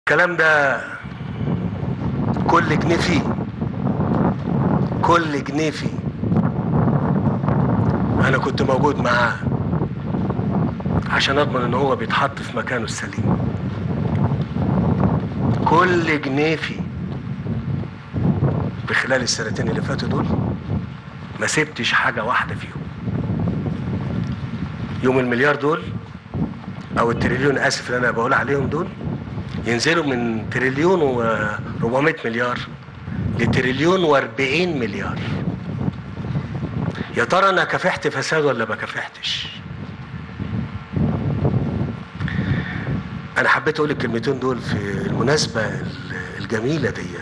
الكلام ده كل جنيه فيه كل جنيه فيه انا كنت موجود معاه عشان اضمن ان هو بيتحط في مكانه السليم كل جنيه فيه بخلال السنتين اللي فاتوا دول ما سبتش حاجه واحده فيهم يوم المليار دول او التريليون اسف اللي انا بقول عليهم دول ينزلوا من تريليون و400 مليار لتريليون و40 مليار يا ترى انا كافحت فساد ولا ما كافحتش انا حبيت اقول الكلمتين دول في المناسبه الجميله دي